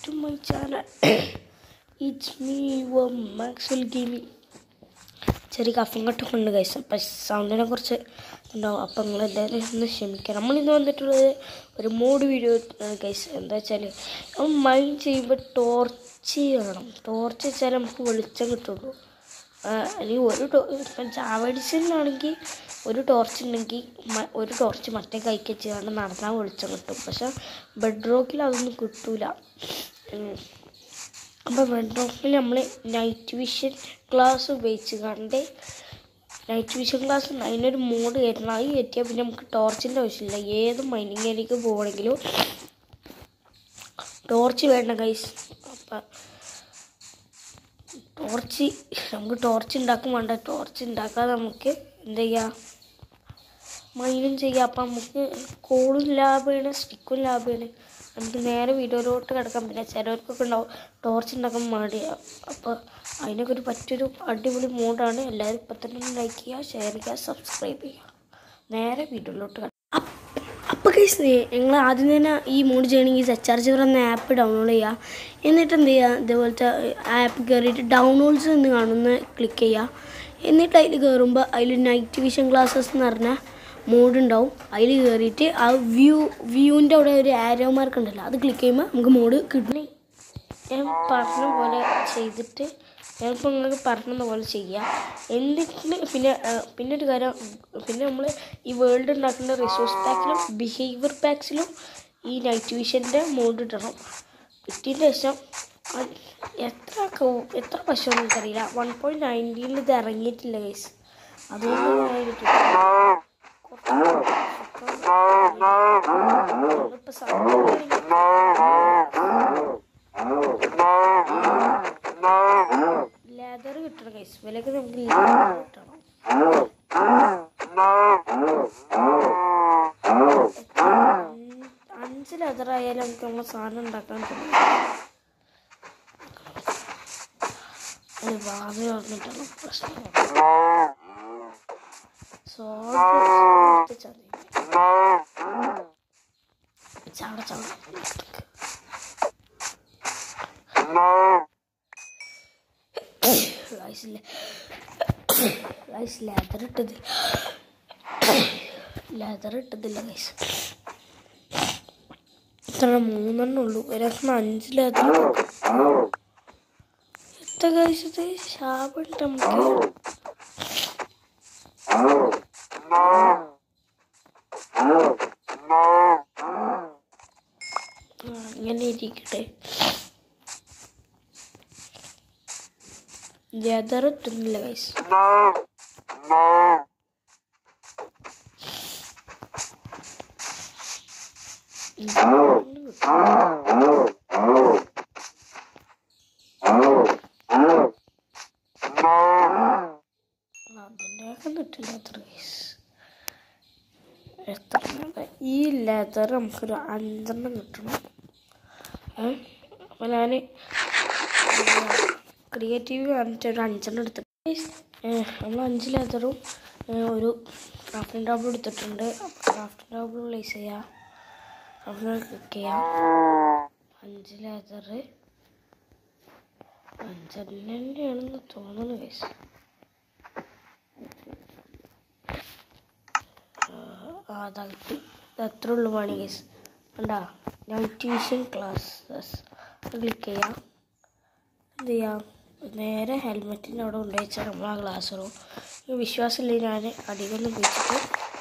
to my channel. It's me, um, Maxwell Gaming. ചെറിയ കഫം കട്ടൊക്കെ ഉണ്ട് കൈസ് അപ്പം സൗണ്ടിനെ കുറിച്ച് ഉണ്ടാവും അപ്പം നിങ്ങളെല്ലാവരും ഒന്ന് ക്ഷമിക്കാം നമ്മളിന്ന് വന്നിട്ടുള്ളത് ഒരു മൂഡ് വീഡിയോ കൈസ് എന്താ വെച്ചാൽ നമ്മൾ മൈൻഡ് ചെയ്യുമ്പോൾ ടോർച്ച് വേണം ടോർച്ച് വെച്ചാൽ നമുക്ക് വെളിച്ചം കിട്ടുള്ളൂ ആ, അല്ലെങ്കിൽ ഒരു ടോ ഇപ്പം ചാവടിച്ചിലാണെങ്കിൽ ഒരു ടോർച്ച് ഉണ്ടെങ്കിൽ മ- ഒരു ടോർച്ച് മറ്റേ കൈക്ക് വെച്ചുകൊണ്ട് നടന്നാൽ വെളിച്ചം കിട്ടും പക്ഷെ ബെഡ് റോക്കിൽ അതൊന്നും കിട്ടൂല ഉം. അപ്പോൾ ബെഡ് റോക്കിൽ നമ്മൾ നൈറ്റ് വിഷൻ ഗ്ലാസ് ഉപയോഗിച്ച് കണ്ട് നൈറ്റ് വിഷൻ ഗ്ലാസ് ഉണ്ട് അതിനൊരു മോഡ് കയറ്റണം അത് കയറ്റിയാൽ പിന്നെ നമുക്ക് ടോർച്ചിൻ്റെ ആവശ്യമില്ല ഏത് മൈനിങ് ഏരിയക്ക് പോകണമെങ്കിലും ടോർച്ച് വേണ്ട കൈസ് അപ്പം ടോർച്ച് നമുക്ക് ടോർച്ച് ഉണ്ടാക്കും വേണ്ട ടോർച്ച് ഉണ്ടാക്കാതെ നമുക്ക് എന്ത് ചെയ്യാം മൈനും ചെയ്യാം അപ്പം നമുക്ക് കോളും ലാഭമാണ് സ്റ്റിക്കും ലാഭമാണ് നമുക്ക് നേരെ വീഡിയോയിലോട്ട് കിടക്കാം പിന്നെ ചിലവർക്കൊക്കെ ഉണ്ടാവും ടോർച്ച് ഉണ്ടാക്കാൻ മടിയാ അപ്പോൾ അതിനൊക്കെ ഒരു പറ്റിയൊരു അടിപൊളി മൂഡാണ് എല്ലാവരും ഇപ്പം തന്നെ ലൈക്ക് ചെയ്യുക ഷെയർ ചെയ്യുക സബ്സ്ക്രൈബ് ചെയ്യുക നേരെ വീഡിയോയിലോട്ട് കിടക്കാം അപ്പോൾ കേസ് നിങ്ങൾ ആദ്യം തന്നെ ഈ മൂഡ് ചെയ്യണമെങ്കിൽ സെച്ചാർജർ എന്ന ആപ്പ് ഡൗൺലോഡ് ചെയ്യുക എന്നിട്ട് എന്ത് ചെയ്യുക ഇതേപോലത്തെ ആപ്പ് കയറിയിട്ട് ഡൗൺലോഡ്സ് എന്ന് കാണുന്ന ക്ലിക്ക് ചെയ്യുക എന്നിട്ട് അതിൽ കയറുമ്പോൾ അതിൽ നൈറ്റ് വിഷൻ ഗ്ലാസ്സസ് എന്ന് പറഞ്ഞ മോഡ് ഉണ്ടാവും അതിൽ കയറിയിട്ട് ആ വ്യൂ വ്യൂവിൻ്റെ അവിടെ ഒരു ആരോ മാർക്ക് ഉണ്ടല്ലോ അത് ക്ലിക്ക് ചെയ്യുമ്പോൾ നമുക്ക് മോഡ് കിട്ടണേ ഞാൻ പറഞ്ഞ പോലെ ചെയ്തിട്ട് ഞാനിപ്പോൾ നിങ്ങൾക്ക് പറഞ്ഞ പോലെ ചെയ്യുക എന്നിട്ട് പിന്നെ ആ, പിന്നെ ഒരു കാര്യം പിന്നെ നമ്മൾ ഈ വേൾഡ് ഉണ്ടാക്കുന്ന റിസോഴ്സ് പാക്കിലും ബിഹേവിയർ പാക്സിലും ഈ നൈറ്റ് വിഷൻ്റെ മോഡ് ഇടണം ഇട്ടതിന് ശേഷം അത് എത്ര കൗ- എത്ര പശുവെന്ന് എനിക്കറിയില്ല വൺ പോയിൻറ്റ് നയൻറ്റീനിൽ ഇത് ഇറങ്ങിയിട്ടില്ല കേസ് അതുകൊണ്ട് ഇപ്പോൾ സമയം ലെതർ കിട്ടണം കൈസ് വിലക്ക് നമുക്ക് ലെതർ കിട്ടണം അഞ്ച് അഞ്ച് ലെതർ ആയാലും നമുക്ക് നമ്മളെ സാധനം ഉണ്ടാക്കാൻ പറ്റും ഒരു വാതിൽ പറഞ്ഞിട്ടാണ് പ്രശ്നം സോൾട്ട് ചതി ചാട ചാട ലൈസില്ല ലൈസ് ലെതർ ഇട്ടത് ലെതർ ഇട്ടതില്ല ലൈസ് ഇത്ര മൂന്നെണ്ണം ഉള്ളൂ ഒരെണ്ണം അഞ്ച് ലെതർ എത്ര കഴിച്ചത് ശാപുണ്ട് നമുക്ക് ആ, ഇങ്ങനെ ഇരിക്കട്ടെ ലെതർ ഇട്ടുന്നില്ല കൈസ് അതിൻ്റെയൊക്കെ കിട്ടില്ല എത്ര കൈസ് എത്ര എണ്ണം? ഈ ലെതർ നമുക്കൊരു അഞ്ചെണ്ണം കിട്ടണം ഏ അപ്പോൾ ഞാൻ ക്രിയേറ്റീവ് കാണിച്ചിട്ട് ഒരു അഞ്ചെണ്ണം എടുത്തിട്ട് നമ്മൾ അഞ്ച് ലെതറും ഒരു ക്രാഫ്റ്റിംഗ് ടേബിൾ എടുത്തിട്ടുണ്ട് ക്രാഫ്റ്റിംഗ് ടേബിൾ പ്ലേസ് ചെയ്യാം അവിടെ ക്ലിക്ക് ചെയ്യാം അഞ്ച് ലെതർ അഞ്ചെണ്ണൻ്റെയാണെന്ന് തോന്നുന്നു കേസ് ആ അതാക്കി അത്ര ഉള്ളു പണി കേസ് കണ്ടാ നൈറ്റ് വിഷൻ ക്ലാസ്സസ് ക്ലിക്ക് ചെയ്യാം എന്ത് ചെയ്യാം നേരെ ഹെൽമെറ്റിൻ്റെ അവിടെ കൊണ്ടുവച്ചാൽ നമ്മൾ ആ ഗ്ലാസ് ഇടും ഈ വിശ്വാസമില്ല ഞാൻ അടികൊന്ന് വെച്ചിട്ട്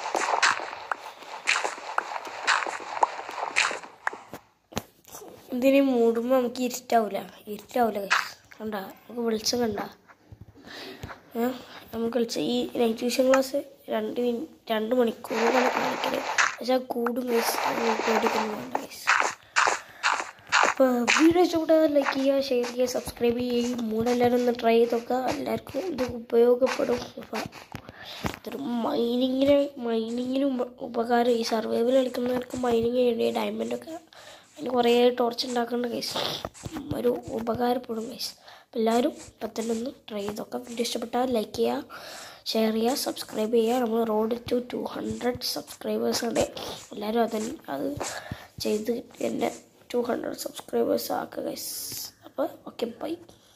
ഇതിനെ മൂടുമ്പോൾ നമുക്ക് ഇരുട്ടാവില്ല ഇരുട്ടാവില്ല guys. കണ്ട നമുക്ക് വെളിച്ചം കണ്ട ഏ? നമുക്ക് വെളിച്ചം ഈ നൈറ്റ് വിഷൻ ക്ലാസ് രണ്ട് മിനി രണ്ട് മണിക്കൂറാണ് കാണിക്കല് പക്ഷെ കൂടും ഗൈസ് പേടിക്കുന്നു വേണ്ട ഗൈസ് അപ്പോൾ വീഡിയോ ഇഷ്ടപ്പെട്ടാൽ ലൈക്ക് ചെയ്യുക ഷെയർ ചെയ്യുക സബ്സ്ക്രൈബ് ചെയ്യുക ഈ മൂന്നെല്ലാവരും ഒന്ന് ട്രൈ ചെയ്ത് നോക്കുക എല്ലാവർക്കും ഇത് ഉപയോഗപ്പെടും അപ്പോൾ ഇതൊരു മൈനിങ്ങിന് മൈനിങ്ങിന് ഉപകാരം ഈ സർവൈവൽ കളിക്കുന്നവർക്ക് മൈനിങ് ചെയ്യേണ്ട ഡയമണ്ടൊക്കെ അതിന് കുറേ ടോർച്ച് ഉണ്ടാക്കേണ്ട കേസ് ഒരു ഉപകാരപ്പെടും കേസ് അപ്പോൾ എല്ലാവരും ഇപ്പം തന്നെ ഒന്ന് ട്രൈ ചെയ്ത് നോക്കാം വീഡിയോ ഇഷ്ടപ്പെട്ടാൽ ലൈക്ക് ചെയ്യുക ഷെയർ ചെയ്യുക സബ്സ്ക്രൈബ് ചെയ്യുക നമ്മൾ road to two hundred subscribers ഉണ്ട് എല്ലാവരും അത് അത് ചെയ്ത് എൻ്റെ ടു ഹൺഡ്രഡ് സബ്സ്ക്രൈബേഴ്സ് ആക്കുക ഗൈസ് അപ്പോൾ ഓക്കെ ബൈ